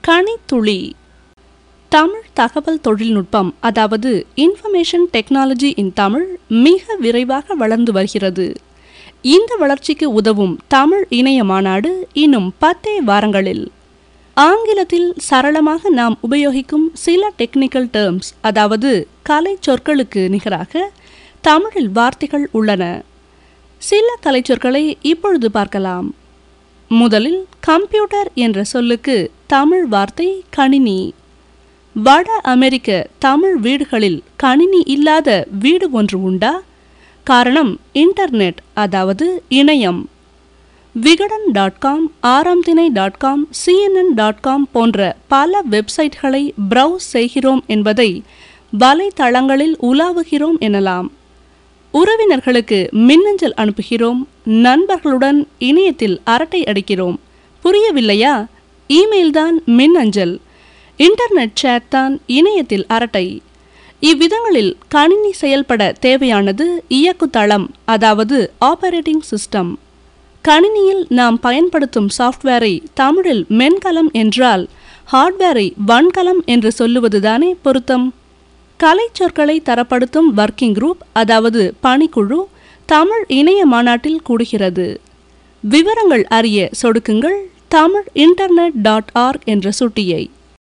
கணித்துளி தமிழ் தகவல் தொழில்நுட்பம் அதாவது இன்ஃபர்மேஷன் டெக்னாலஜி இன் தமிழ் மிக விரைவாக வளர்ந்து வருகிறது இந்த வளர்ச்சிக்கு உதவும் தமிழ் இணைய மாநாடு இன்னும் பத்தே வாரங்களில் ஆங்கிலத்தில் சரளமாக நாம் உபயோகிக்கும் சில டெக்னிக்கல் டேர்ம்ஸ் அதாவது கலை சொற்களுக்கு நிகராக தமிழில் வார்த்தைகள் உள்ளன சில கலைச்சொற்களை இப்பொழுது பார்க்கலாம் முதலில் கம்ப்யூட்டர் என்ற சொல்லுக்கு தமிழ் வார்த்தை கணினி வட அமெரிக்க தமிழ் வீடுகளில் கணினி இல்லாத வீடு ஒன்று உண்டா காரணம் இன்டர்நெட் அதாவது இணையம் Vikatan dot com Aaram Thinai dot com CNN dot com போன்ற பல வெப்சைட்களை ப்ரௌஸ் செய்கிறோம் என்பதை வலைத்தளங்களில் உலாவுகிறோம் எனலாம் உறவினர்களுக்கு மின்னஞ்சல் அனுப்புகிறோம் நண்பர்களுடன் இணையத்தில் அரட்டை அடிக்கிறோம் புரியவில்லையா இமெயில் தான் மின்னஞ்சல் இன்டர்நெட் சேட் தான் இணையத்தில் அரட்டை இவ்விதங்களில் கணினி செயல்பட தேவையானது இயக்குதளம் அதாவது ஆபரேட்டிங் சிஸ்டம் கணினியில் நாம் பயன்படுத்தும் சாஃப்ட்வேரை தமிழில் மென்கலம் என்றால் ஹார்ட்வேரை வன்கலம் என்று சொல்லுவதுதானே பொருத்தம் கலைச்சொற்களை தரப்படுத்தும் ஒர்க்கிங் குரூப் அதாவது பணிக்குழு தமிழ் இணைய மாநாட்டில் கூடுகிறது விவரங்கள் அறிய சொடுக்குங்கள் தமிழ் இன்டர்நெட் டாட் ஆர்க் என்ற சுட்டியை